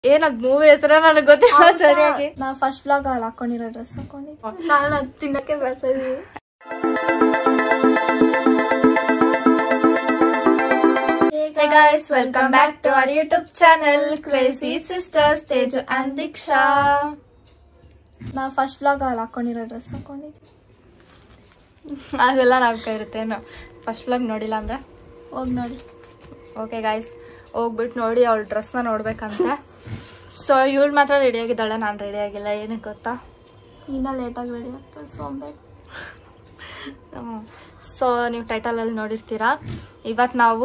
ಏನದ್ movie ಹೆಸರ ನನಗೆ ಗೊತ್ತಿಲ್ಲ ಸರಿಯಾಗಿ ನಾ ಫಸ್ಟ್ ಬ್ಲಾಗ್ ಅಲ್ಲಿ ಹಾಕೊಂಡಿರೋ ಡ್ರೆಸ್ ಹಾಕೊಂಡಿದ್ದೆ ನಾನು ಅದ್ ತಿನ್ನಕ್ಕೆ ಬರ್ಸಿದೀವಿ Hey guys, welcome back to our YouTube channel Crazy Sisters Teju and Diksha. ನಾ ಫಸ್ಟ್ ಬ್ಲಾಗ್ ಅಲ್ಲಿ ಹಾಕೊಂಡಿರೋ ಡ್ರೆಸ್ ಹಾಕೊಂಡಿದ್ದೆ ಅದೆಲ್ಲ ನಾವು ಇರುತ್ತೇನು ಫಸ್ಟ್ ಬ್ಲಾಗ್ ನೋಡಿಲ್ಲ ಅಂದ್ರೆ ಹೋಗ್ ನೋಡಿ ಓಕೆ ಗಾಯ್ಸ್ ಹೋಗ್ಬಿಟ್ಟು ನೋಡಿ ಅವಳ ಡ್ರೆಸ್ನ ನೋಡ್ಬೇಕಂತ ಸೊ ಇವಳು ಮಾತ್ರ ರೆಡಿ ಆಗಿದ್ದಾಳೆ ನಾನು ರೆಡಿ ಆಗಿಲ್ಲ ಏನಕ್ಕೆ ಗೊತ್ತಾ ಇನ್ನ ಲೇಟಾಗಿ ರೆಡಿ ಆಗ್ತದೆ ಸೋಂಬೇರಿ ಸೊ ನೀವು ಟೈಟಲಲ್ಲಿ ನೋಡಿರ್ತೀರಾ ಇವತ್ತು ನಾವು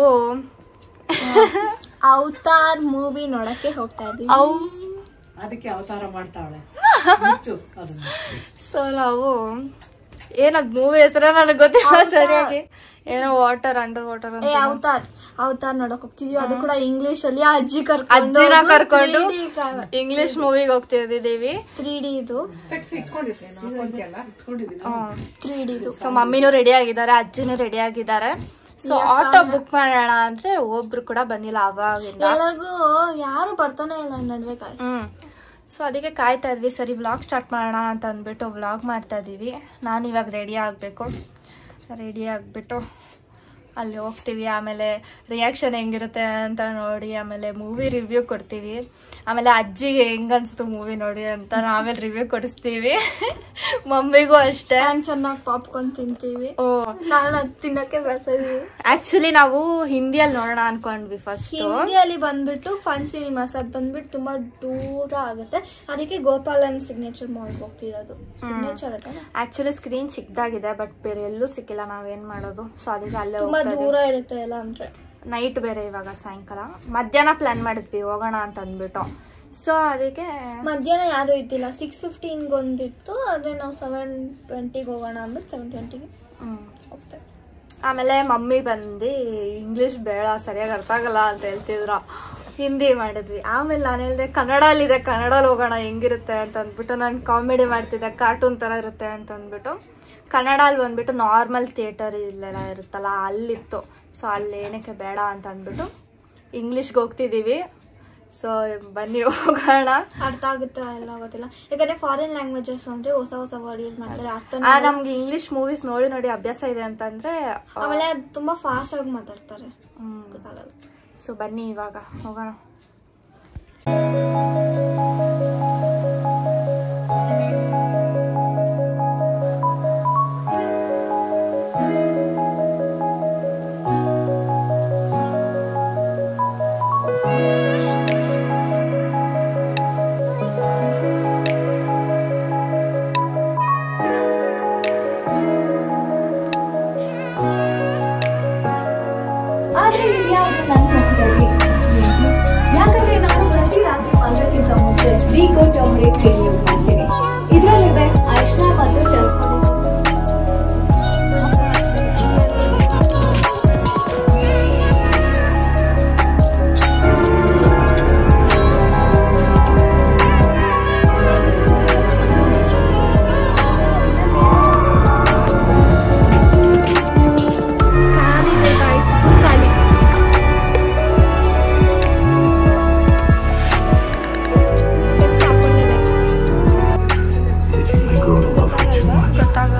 ಅವತಾರ್ ಮೂವಿ ನೋಡಕ್ಕೆ ಹೋಗ್ತಾ ಇದೀವಿ ಅವು ಅದಕ್ಕೆ ಅವತಾರ ಮಾಡ್ತಾವಳೆ ಮುಚ್ಚು ಅದನ್ನ ಸೊ ನಾವು ಏನದ್ ಮೂವಿ ಹೆಸರ ನನಗೆ ಗೊತ್ತಿಲ್ಲ ಸರಿಯಾಗಿ ಏನೋ ವಾಟರ್ ಅಂಡರ್ ವಾಟರ್ ಏ ಅಂತ ಅವತಾರ್ ಅವತಾರ್ ನೋಡಕ್ ಹೋಗ್ತಿದೀವಿ ಅದು ಕೂಡ ಇಂಗ್ಲಿಷ್ ಅಲ್ಲಿ ಆ ಅಜ್ಜಿ ಕರ್ಕೊಂಡು ಅಜ್ಜಿನ ಕರ್ಕೊಂಡು ಇಂಗ್ಲಿಷ್ ಮೂವಿಗೆ ಹೋಗ್ತಿದ್ದೀವಿ ತ್ರೀ ಡಿ ಇದು ತ್ರೀ ಡಿ ಇದು ಸೊ ಮಮ್ಮಿನೂ ರೆಡಿ ಆಗಿದ್ದಾರೆ ಅಜ್ಜಿನೂ ರೆಡಿ ಆಗಿದ್ದಾರೆ ಸೊ ಆಟೋ ಬುಕ್ ಮಾಡೋಣ ಅಂದ್ರೆ ಒಬ್ರು ಕೂಡ ಬಂದಿಲ್ಲ ಅವಾಗಿಂದ ಎಲ್ಲರಿಗೂ ಯಾರು ಬರ್ತಾನೆ ಇಲ್ಲ ಈ ನಡುವೆ guys. ಹ್ಮ್ ಸೊ ಅದಕ್ಕೆ ಕಾಯ್ತಾ ಇದ್ವಿ ಸರಿ ವ್ಲಾಗ್ ಸ್ಟಾರ್ಟ್ ಮಾಡೋಣ ಅಂತ ಅಂದ್ಬಿಟ್ಟು ವ್ಲಾಗ್ ಮಾಡ್ತಾ ಇದ್ದೀವಿ ನಾನು ಇವಾಗ ರೆಡಿ ಆಗಬೇಕು ರೆಡಿ ಆಗಿಬಿಟ್ಟು ಅಲ್ಲಿ ಹೋಗ್ತೀವಿ ಆಮೇಲೆ ರಿಯಾಕ್ಷನ್ ಹೆಂಗಿರುತ್ತೆ ಅಂತ ನೋಡಿ ಆಮೇಲೆ ಮೂವಿ ರಿವ್ಯೂ ಕೊಡ್ತೀವಿ ಆಮೇಲೆ ಅಜ್ಜಿಗೆ ಹೆಂಗ್ ಅನ್ಸ್ತು ಮೂವಿ ನೋಡಿ ಅಂತ ಆಮೇಲೆ ರಿವ್ಯೂ ಕೊಡಿಸ್ತೀವಿ ಮಮ್ಮಿಗೂ ಅಷ್ಟೇ ನಾನ್ ಚೆನ್ನಾಗಿ ಪಾಪ್ಕಾರ್ನ್ ತಿಂತೀವಿ ಓ ನಾನು ಅದ್ ತಿನ್ನಕ್ಕೆ ಬರ್ಸಿದೀವಿ ಆಕ್ಚುಲಿ ನಾವು ಹಿಂದಿಯಲ್ಲಿ ನೋಡೋಣ ಅನ್ಕೊಂಡ್ವಿ ಫಸ್ಟ್ ಹಿಂದಿಯಲ್ಲಿ ಬಂದ್ಬಿಟ್ಟು ಫನ್ ಸಿನಿಮಾಸ್ ಅದ್ ಬಂದ್ಬಿಟ್ಟು ತುಂಬಾ ದೂರ ಆಗುತ್ತೆ ಅದಕ್ಕೆ ಗೋಪಾಲನ್ ಸಿಗ್ನೇಚರ್ ಮಾಲ್ ಹೋಗ್ತಿರೋದು ಸಿಗ್ನೇಚರ್ ಅದ ಆಕ್ಚುಲಿ ಸ್ಕ್ರೀನ್ ಚಿಕ್ಕದಾಗಿದೆ ಬಟ್ ಬೇರೆ ಎಲ್ಲೂ ಸಿಕ್ಕಿಲ್ಲ ನಾವೇನ್ ಮಾಡೋದು ಸೊ ಅದಕ್ಕೆ ಅಲ್ಲೇ ತುಂಬಾ ಹೋಗ್ತಾ ದೂರ ಇರುತ್ತೆ ಎಲ್ಲ ಅಂದ್ರೆ ನೈಟ್ ಬೇರೆ ಇವಾಗ ಸಾಯಂಕಾಲ ಮಧ್ಯಾಹ್ನ ಪ್ಲಾನ್ ಮಾಡಿದ್ವಿ ಹೋಗೋಣ ಅಂತ ಅಂದ್ಬಿಟ್ಟು ಸೊ ಅದಕ್ಕೆ ಮಧ್ಯಾಹ್ನ ಯಾವ್ದು ಇದ್ದಿಲ್ಲ ಸಿಕ್ಸ್ ಫಿಫ್ಟೀನ್ಗೆ ಒಂದಿತ್ತು ಆದ್ರೆ ನಾವು ಸೆವೆನ್ ಟ್ವೆಂಟಿಗೆ ಹೋಗೋಣ ಅಂದ್ಬಿಟ್ಟು ಸೆವೆನ್ ಟ್ವೆಂಟಿಗೆ ಹ್ಮ್. ಹೋಗ್ತಾ ಇದ್ವಿ. ಆಮೇಲೆ ಮಮ್ಮಿ ಬಂದು ಇಂಗ್ಲಿಷ್ ಬೇಡ ಸರಿಯಾಗಿ ಅರ್ಥ ಆಗಲ್ಲ ಅಂತ ಹೇಳ್ತಿದ್ರು ಹಿಂದಿ ಮಾಡಿದ್ವಿ ಆಮೇಲೆ ನಾನು ಹೇಳಿದೆ ಕನ್ನಡಲ್ಲಿದೆ ಕನ್ನಡಲ್ಲಿ ಹೋಗೋಣ ಹೆಂಗಿರುತ್ತೆ ಅಂತ ಅಂದ್ಬಿಟ್ಟು ನಾನು ಕಾಮಿಡಿ ಮಾಡ್ತಿದ್ದೆ ಕಾರ್ಟೂನ್ ಥರ ಇರುತ್ತೆ ಅಂತ ಅಂದ್ಬಿಟ್ಟು ಕನ್ನಡಲ್ಲಿ ಬಂದ್ಬಿಟ್ಟು ನಾರ್ಮಲ್ ಥಿಯೇಟರ್ ಇಲ್ಲೆಲ್ಲ ಇರುತ್ತಲ್ಲ ಅಲ್ಲಿತ್ತು ಸೊ ಅಲ್ಲಿ ಏನಕ್ಕೆ ಬೇಡ ಅಂತ ಅಂದ್ಬಿಟ್ಟು ಇಂಗ್ಲೀಷ್ಗೆ ಹೋಗ್ತಿದ್ದೀವಿ ಸೊ ಬನ್ನಿ ಹೋಗೋಣ ಅರ್ಥ ಆಗುತ್ತೆ ಎಲ್ಲ ಗೊತ್ತಿಲ್ಲ ಯಾಕಂದ್ರೆ ಫಾರಿನ್ ಲ್ಯಾಂಗ್ವೇಜಸ್ ಅಂದ್ರೆ ಹೊಸ ಹೊಸ ವರ್ಡ್ ಯೂಸ್ ಮಾಡ್ತಾರೆ ಅರ್ಥ ಆ ನಮ್ಗೆ ಇಂಗ್ಲಿಷ್ ಮೂವೀಸ್ ನೋಡಿ ನೋಡಿ ಅಭ್ಯಾಸ ಇದೆ ಅಂತಂದ್ರೆ ಆಮೇಲೆ ಅದ್ ತುಂಬಾ ಫಾಸ್ಟ್ ಆಗಿ ಮಾತಾಡ್ತಾರೆ ಹ್ಮ್ ಗೊತ್ತಾಗಲ್ಲ ಸೊ ಬನ್ನಿ ಇವಾಗ ಹೋಗೋಣ ಆದ್ರೆ ಇದ್ಯಾವುದು ನನ್ನ ಮುಖದಲ್ಲಿ ಯಾಕಂದ್ರೆ ನಾನು ಪ್ರತಿ ರಾತ್ರಿ ಮಲಗಕ್ಕಿಂತ ಮುಂಚೆ ವೀಗೋ ಟರ್ಮರಿಕ್ ಕ್ರೀಮ್ ಯೂಸ್ ಮಾಡ್ತೀನಿ ಇದರಲ್ಲಿದೆ ಅರಿಶಿನ ಮತ್ತು ಚರ್ಮ ಖಾಲಿ ಇದೆ guys, full ಖಾಲಿ Specs ಹಾಕೊಂಡಿದೆ. ಗೊತ್ತಾಗಲ್ಲ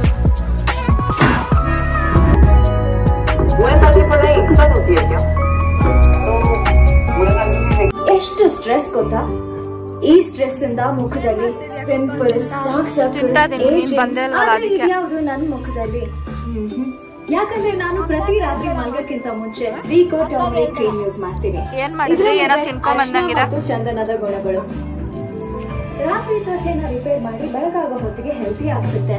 ಎಷ್ಟು ಸ್ಟ್ರೆಸ್ ಗೊತ್ತಾ ಈ ಸ್ಟ್ರೆಸ್ ಇಂದ ಮುಖದಲ್ಲಿ ಪಿಂಪಲ್ಸ್ ಡಾರ್ಕ್ ಚಿಂತಾ ಇದೆ, ನೀನ್ ಬಂದೇ ಇಲ್ವಲ್ಲ ಅದಕ್ಕೆ. ಇದ್ಯಾವುದು ನನ್ನ ಮುಖದಲ್ಲಿ ಯಾಕಂದ್ರೆ ನಾನು ಪ್ರತಿ ರಾತ್ರಿ ಮಲಗಕ್ಕಿಂತ ಮುಂಚೆ ವೀಗೋ ಟರ್ಮರಿಕ್ ಕ್ರೀಮ್ ಯೂಸ್ ಮಾಡ್ತೀನಿ ಏನ್ ಮಾಡಿದ್ರಿ ಇದ್ರಲ್ಲಿದೆ ಏನೋ ತಿನ್ಕೊಂಡ್ ಅರಿಶಿನ ಬಂದಂಗಿದೆ ಮತ್ತು ಚಂದನದ ಗುಣಗಳು ರಾತ್ರಿ ತ್ವಚೆನ ರಿಪೇರ್ ಮಾಡಿ ಬೆಳಗಾಗೋ ಹೊತ್ತಿಗೆ ಹೆಲ್ತಿ ಆಗ್ಸುತ್ತೆ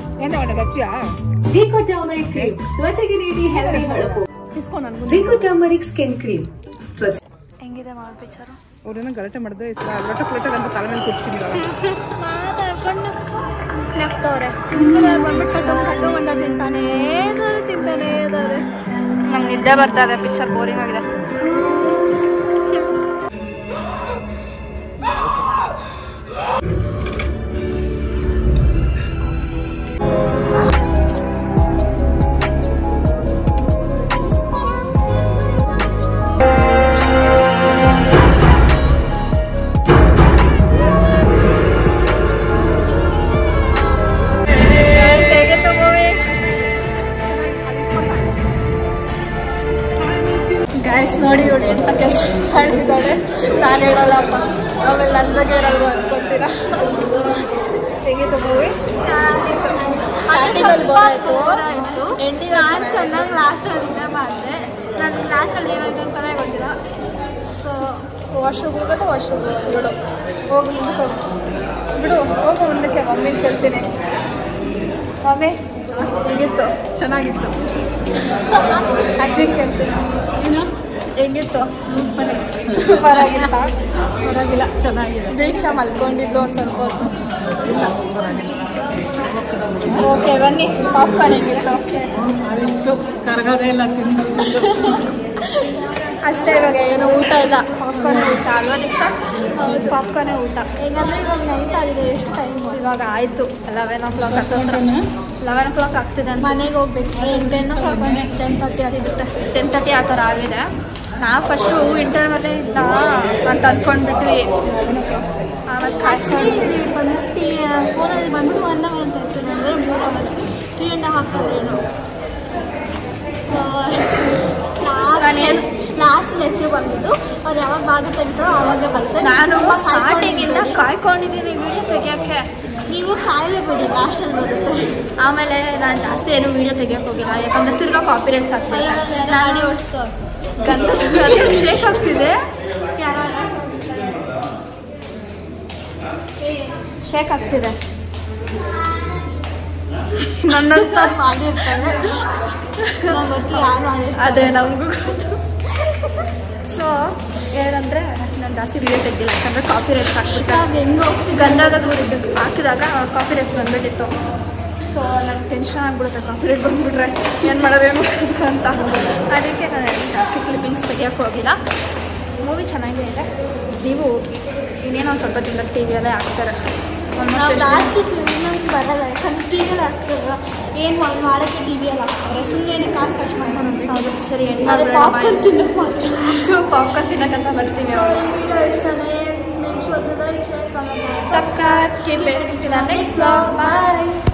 ವಿಕೋ ಟರ್ಮರಿಕ್ ಕ್ರೀಮ್ ತ್ವಚೆಗೆ ನೀಡಿ ಹೆಲ್ದಿ ಹೊಳಪು ವಿಕೋ ಟರ್ಮರಿಕ್ ಸ್ಕಿನ್ ಕ್ರೀಮ್ ತ್ವಚೆ ಹೆಂಗಿದೆ ಮಾಲ್ ಪಿಕ್ಚರ್ ಅವ್ರೇನೋ ಗಲಾಟೆ ಮಾಡಿದ್ರೆ ಲೊಟಕ್ ಲೊಟಕ್ ಅಂತ ತಲೆ ಮೇಲೆ ಕೊಡ್ತೀನಿ ಮಾತಾಡ್ಕೊಂಡು ನಗ್ತವ್ರೆ ಈ ಕಡೆ ಬಂದ್ಬಿಟ್ಟು ಕಟ್ಟು ಕಟ್ಟು ಒಂದ ತಿಂತಾನೆ ಇದಾರೆ ತಿಂತಾನೆ ಇದಾರೆ ನಂಗೆ ನಿದ್ದೆ ಬರ್ತಾ ಇದೆ ಪಿಕ್ಚರ್ ಬೋರಿಂಗ್ ಆಗಿದೆ ಆಗಲ್ಲಪ್ಪ ಆಮೇಲೆ ನನ್ನ ಬಗ್ಗೆ ಏನಾದ್ರು ಅನ್ಕೊಂತೀರಾ ಹೇಗಿತ್ತು ಮೂವಿ ಸ್ಟಾರ್ಟಿಂಗಲ್ಲಿ ಬೋರ್ ಆಯಿತು ಎಂಡಿಗೆ ನಾನು ಚೆನ್ನಾಗಿ ಲಾಸ್ಟಲ್ಲಿ ನಿದ್ದೆ ಮಾಡಿದೆ ನನ್ನ ಲಾಸ್ಟಲ್ಲಿ ಏನಾಯ್ತು ಅಂತಲೇ ಗೊತ್ತಿಲ್ಲ ಸೊ ವಾಶ್ರೂಮ್ ಹೋಗೋದು ವಾಶ್ರೂಮ್ ಹೋಗೋದು ಬಿಡು ಹೋಗಿ ಮುಂದಕ್ಕೆ ಹೋಗು ಬಿಡು ಹೋಗು ಮುಂದಕ್ಕೆ ಮಮ್ಮಿನ ಕೇಳ್ತೀನಿ ಮಮ್ಮಿ ಹೇಗಿತ್ತು ಚೆನ್ನಾಗಿತ್ತು ಅಜ್ಜಿ ಕೇಳ್ತೀನಿ ಹೆಂಗಿತ್ತು ಸೂಪರ್ ಸೂಪರ್ ಆಗಿತ್ತಾ ಪರವಾಗಿಲ್ಲ ಚೆನ್ನಾಗಿದೆ ದೀಕ್ಷಾ ಮಲ್ಕೊಂಡಿದ್ದು ಒಂದು ಸ್ವಲ್ಪ ಹೊತ್ತು ಓಕೆ ಬನ್ನಿ ಪಾಪ್ಕಾರ್ನ್ ಹೆಂಗಿತ್ತು ಅಷ್ಟು ಕರಗದೆ ಎಲ್ಲ ತಿಂದು ಅಷ್ಟೇ ಇವಾಗ ಏನು ಊಟ ಇಲ್ಲ ಪಾಪ್ಕಾರ್ನ್ ಊಟ ಅಲ್ವಾ ದೀಕ್ಷಾ ಪಾಪ್ಕಾರ್ನೇ ಊಟ ಹೇಗಂದ್ರೆ ಇವಾಗ ನೈಟ್ ಆಗಿದೆ ಎಷ್ಟು ಟೈಮ್ ಇವಾಗ ಆಯಿತು ಲೆವೆನ್ ಓ ಕ್ಲಾಕ್ ಹತ್ತತ್ರ ಲೆವೆನ್ ಓ ಕ್ಲಾಕ್ ಆಗ್ತಿದೆ ಅಂತ ಮನೆಗೆ ಹೋಗ್ಬೇಕು ten o'clock ten thirty ಸಿಗುತ್ತೆ ಟೆನ್ ತರ್ಟಿ ಆ ಥರ ಆಗಿದೆ ನಾವು ಫಸ್ಟು ಇಂಟರ್ವಲ್ಲೇ ಇಲ್ಲ ಅಂತ ಅಂದ್ಕೊಂಡ್ಬಿಟ್ವಿ ಆಮೇಲೆ ಆ್ಯಕ್ಚುಲಿ ಕಾಯ್ಕೊಂಡು ಇಲ್ಲಿ ಬಂದ್ಬಿಟ್ಟು ಫೋನಲ್ಲಿ ಬಂದ್ಬಿಟ್ಟು ಒನ್ ಅವರ್ ಅಂತ ಇತ್ತು ನೋಡಿದ್ರೆ ಮೂರು hour three and half hour ಏನು ಸೊ ನಾನು ಏನ್- ಲಾಸ್ಟ್ ಹೆಸರು ಬಂದ್ಬಿಟ್ಟು ಅವ್ರು ಯಾವಾಗ ಬಾಗಿಲು ತೆಗಿತಾರೋ ಆವಾಗಲೇ ಬರುತ್ತೆ ನಾನು ತುಂಬಾ ಸ್ಟಾರ್ಟಿಂಗಿಂದ ಕಾಯ್ಕೊಂಡಿದ್ದೀನಿ. ಕಾಯ್ಕೊಂಡಿದ್ದೀನಿ ವಿಡಿಯೋ ತೆಗಿಯೋಕ್ಕೆ ನೀವು ಕಾಯಲೇ ಬಿಡಿ ಲಾಸ್ಟಲ್ಲಿ ಬರುತ್ತೆ ಆಮೇಲೆ ನಾನು ಜಾಸ್ತಿ ಏನು ವಿಡಿಯೋ ತೆಗಿಯೋಕೆ ಹೋಗಿಲ್ಲ ಯಾಕಂದ್ರೆ ತಿರ್ಗಾ ಕಾಪಿರೇಟ್ಸ್ ಆಗ್ತಿದೆ ನಾನು ಗಂಧದ ಶೇಕ್ ಆಗ್ತಿದೆ ಶೇಕ್ ಆಗ್ತಿದೆ ನನ್ನಂತ ಮಾಡಿರ್ತಾರೆ ನಾವು ಗೊತ್ತು ಯಾರು ಮಾಡಿರ್ತಾರೆ ಅದೇ ನಮಗೂ ಗೊತ್ತು ಸೊ ಏನಂದರೆ ನಾನು ಜಾಸ್ತಿ ವಿಡಿಯೋ ತೆಗ್ದಿಲ್ಲ ಯಾಕಂದರೆ ಕಾಪಿ ರೇಟ್ಸ್ ಹಾಕ್ಬಿಡ್ತಾರೆ ನಾವು ಹೆಂಗೋ ಗಂಧದ ಗುರಿದ್ದು ಹಾಕಿದಾಗ ಕಾಪಿ ರೇಟ್ಸ್ ಬಂದ್ಬಿಟ್ಟಿತ್ತು ಸೊ ನಂಗೆ ಟೆನ್ಷನ್ ಆಗ್ಬಿಡುತ್ತೆ ಕಾಪಿ ರೇಟ್ ಬಂದ್ಬಿಟ್ರೆ ಏನು ಮಾಡೋದೇನು ಮಾಡೋದು ಅಂತ ಅದಕ್ಕೆ ನಾನು ಜಾಸ್ತಿ ಕ್ಲಿಪ್ಪಿಂಗ್ಸ್ ತೆಗಿಯೋಕ್ಕೆ ಹೋಗಿಲ್ಲ ಮೂವಿ ಚೆನ್ನಾಗೇ ಇದೆ ನೀವು ಇನ್ನೇನೋ ಒಂದು ಸ್ವಲ್ಪ ತಿಂಗಳು ಟಿ ವಿಯಲ್ಲೇ ಹಾಕ್ತಾರೆ ನಾವು ಆಲ್ಮೋಸ್ಟ್ ಜಾಸ್ತಿ ಫಿಲ್ಮ್ ಬರಲ್ಲ ಯಾಕಂದ್ರೆ ಟಿ ವಿಯಲ್ಲಿ ಆಗ್ತಿರಲ್ಲ ಏನು ಒಂದು ವಾರಕ್ಕೆ ಟಿ ವಿಯಲ್ಲಿ ಹಾಕ್ತಾರೆ ಸುಮ್ಮನೆ ಕಾಸು ಖರ್ಚು ಮಾಡ್ಕೊಂಡು ಹೌದು ಸರಿ ಆದರೆ ಪಾಪ್ಕಾರ್ನ್ ತಿನ್ನಕ್ಕೆ ಮಾತ್ರ ಪಾಪ್ಕಾರ್ನ್ ತಿನ್ನಕ್ಕಂತ ಬರ್ತೀವಿ ಈ ವಿಡಿಯೋ ಇಷ್ಟನೇ make sure like share comment subscribe keep it next bye